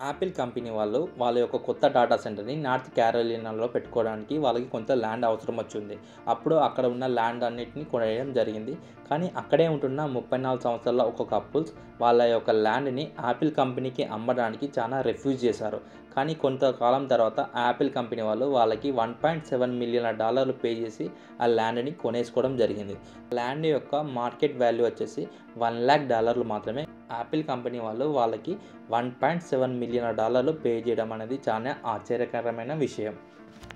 Apple company వాళ్ళు వాళ్ళ యొక్క కొత్త డాటా సెంటర్ని నార్త్ క్యారోలినాలో పెట్టుకోవడానికి వాళ్ళకి కొంత ల్యాండ్ అవసరం వచ్చింది అప్పుడు అక్కడ ఉన్న ల్యాండ్ అన్నిటిని కొనేయడం జరిగింది కానీ అక్కడే ఉంటున్న ముప్పై నాలుగు సంవత్సరాల ఒక కపుల్స్ వాళ్ళ యొక్క ల్యాండ్ని యాపిల్ కంపెనీకి అమ్మడానికి చాలా రిఫ్యూజ్ చేశారు కానీ కొంతకాలం తర్వాత యాపిల్ కంపెనీ వాళ్ళు వాళ్ళకి వన్ పాయింట్ సెవెన్ మిలియన్ డాలర్లు పే చేసి ఆ ల్యాండ్ని కొనేసుకోవడం జరిగింది ల్యాండ్ యొక్క మార్కెట్ వాల్యూ వచ్చేసి వన్ ల్యాక్ డాలర్లు మాత్రమే యాపిల్ కంపెనీ వాళ్ళు వాళ్ళకి వన్ పాయింట్ సెవెన్ మిలియన్ డాలర్లు పే చేయడం అనేది చాలా ఆశ్చర్యకరమైన విషయం